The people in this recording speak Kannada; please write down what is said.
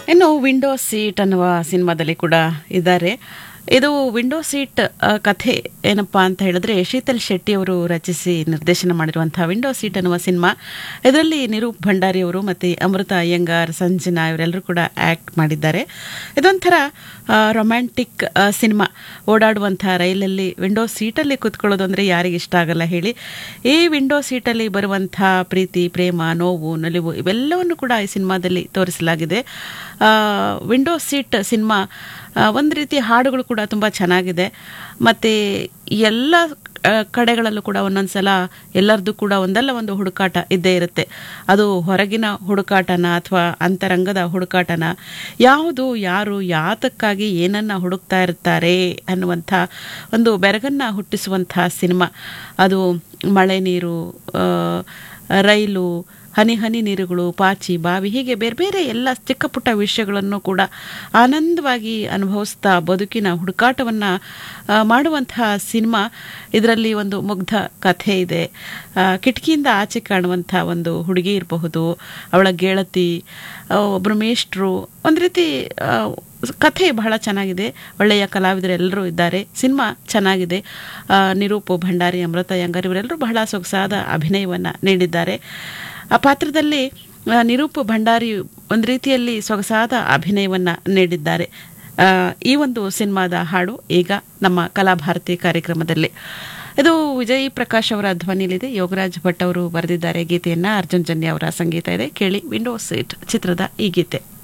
ಇನ್ನು ವಿಂಡೋ ಸೀಟ್ ಅನ್ನುವ ಸಿನಿಮಾದಲ್ಲಿ ಕೂಡ ಇದ್ದಾರೆ ಇದು ವಿಂಡೋ ಸೀಟ್ ಆ, ಕಥೆ ಏನಪ್ಪಾ ಅಂತ ಹೇಳಿದ್ರೆ ಶೀತಲ್ ಶೆಟ್ಟಿ ಅವರು ರಚಿಸಿ ನಿರ್ದೇಶನ ಮಾಡಿರುವಂತಹ ವಿಂಡೋ ಸೀಟ್ ಅನ್ನುವ ಸಿನಿಮಾ ಇದರಲ್ಲಿ ನಿರೂಪ್ ಭಂಡಾರಿ ಅವರು ಮತ್ತು ಅಮೃತ ಅಯ್ಯಂಗಾರ್ ಸಂಜನಾ ಇವರೆಲ್ಲರೂ ಕೂಡ ಆ್ಯಕ್ಟ್ ಮಾಡಿದ್ದಾರೆ ಇದೊಂಥರ ರೊಮ್ಯಾಂಟಿಕ್ ಸಿನಿಮಾ ಓಡಾಡುವಂಥ ರೈಲಲ್ಲಿ ವಿಂಡೋ ಸೀಟಲ್ಲಿ ಕೂತ್ಕೊಳ್ಳೋದು ಅಂದರೆ ಯಾರಿಗೆ ಇಷ್ಟ ಆಗಲ್ಲ ಹೇಳಿ ಈ ವಿಂಡೋ ಸೀಟಲ್ಲಿ ಬರುವಂಥ ಪ್ರೀತಿ ಪ್ರೇಮ ನೋವು ನಲಿವು ಇವೆಲ್ಲವನ್ನು ಕೂಡ ಈ ಸಿನಿಮಾದಲ್ಲಿ ತೋರಿಸಲಾಗಿದೆ ಆ, ವಿಂಡೋ ಸೀಟ್ ಸಿನಿಮಾ ಒಂದು ರೀತಿ ಹಾಡುಗಳು ಕೂಡ ತುಂಬ ಚೆನ್ನಾಗಿದೆ ಮತ್ತು ಎಲ್ಲ ಆ, ಕಡೆಗಳಲ್ಲೂ ಕೂಡ ಒಂದೊಂದು ಸಲ ಎಲ್ಲರದ್ದು ಕೂಡ ಒಂದಲ್ಲ ಒಂದು ಹುಡುಕಾಟ ಇದ್ದೇ ಇರುತ್ತೆ ಅದು ಹೊರಗಿನ ಹುಡುಕಾಟನ ಅಥವಾ ಅಂತರಂಗದ ಹುಡುಕಾಟನ ಯಾವುದು ಯಾರು ಯಾತಕ್ಕಾಗಿ ಏನನ್ನ ಹುಡುಕ್ತಾ ಇರ್ತಾರೆ ಅನ್ನುವಂಥ ಒಂದು ಬೆರಗನ್ನ ಹುಟ್ಟಿಸುವಂಥ ಸಿನಿಮಾ ಅದು ಮಳೆ ನೀರು ಆ, ರೈಲು ಹನಿ ಹನಿ ನೀರುಗಳು ಪಾಚಿ ಬಾವಿ ಹೀಗೆ ಬೇರೆ ಬೇರೆ ಎಲ್ಲ ಚಿಕ್ಕ ಪುಟ್ಟ ವಿಷಯಗಳನ್ನು ಕೂಡ ಆನಂದವಾಗಿ ಅನುಭವಿಸ್ತಾ ಬದುಕಿನ ಹುಡುಕಾಟವನ್ನು ಮಾಡುವಂತಹ ಸಿನಿಮಾ ಇದರಲ್ಲಿ ಒಂದು ಮುಗ್ಧ ಕಥೆ ಇದೆ ಆ, ಕಿಟಕಿಯಿಂದ ಆಚೆ ಕಾಣುವಂಥ ಒಂದು ಹುಡುಗಿ ಇರಬಹುದು ಅವಳ ಗೆಳತಿ ಆ, ಒಬ್ಬರು ಮೇಷ್ಟ್ರು ಒಂದು ರೀತಿ ಆ, ಕಥೆ ಬಹಳ ಚೆನ್ನಾಗಿದೆ ಒಳ್ಳೆಯ ಕಲಾವಿದರು ಎಲ್ಲರೂ ಇದ್ದಾರೆ ಸಿನಿಮಾ ಚೆನ್ನಾಗಿದೆ ಆ, ನಿರೂಪ್ ಭಂಡಾರಿ ಅಮೃತ ಅಯ್ಯಂಗಾರ್ ಇವರೆಲ್ಲರೂ ಬಹಳ ಸೊಗಸಾದ ಅಭಿನಯವನ್ನು ನೀಡಿದ್ದಾರೆ ಆ ಪಾತ್ರದಲ್ಲಿ ಆ, ನಿರೂಪ್ ಭಂಡಾರಿ ಒಂದು ರೀತಿಯಲ್ಲಿ ಸೊಗಸಾದ ಅಭಿನಯವನ್ನು ನೀಡಿದ್ದಾರೆ ಆ, ಈ ಒಂದು ಸಿನಿಮಾದ ಹಾಡು ಈಗ ನಮ್ಮ ಕಲಾಭಾರತಿ ಕಾರ್ಯಕ್ರಮದಲ್ಲಿ ಇದು ವಿಜಯ್ ಪ್ರಕಾಶ್ ಅವರ ಧ್ವನಿಯಲ್ಲಿದೆ ಯೋಗರಾಜ್ ಭಟ್ ಅವರು ಬರೆದಿದ್ದಾರೆ ಗೀತೆಯನ್ನ ಅರ್ಜುನ್ ಜನ್ಯ ಅವರ ಸಂಗೀತ ಇದೆ ಕೇಳಿ ವಿಂಡೋ ಸೀಟ್ ಚಿತ್ರದ ಈ ಗೀತೆ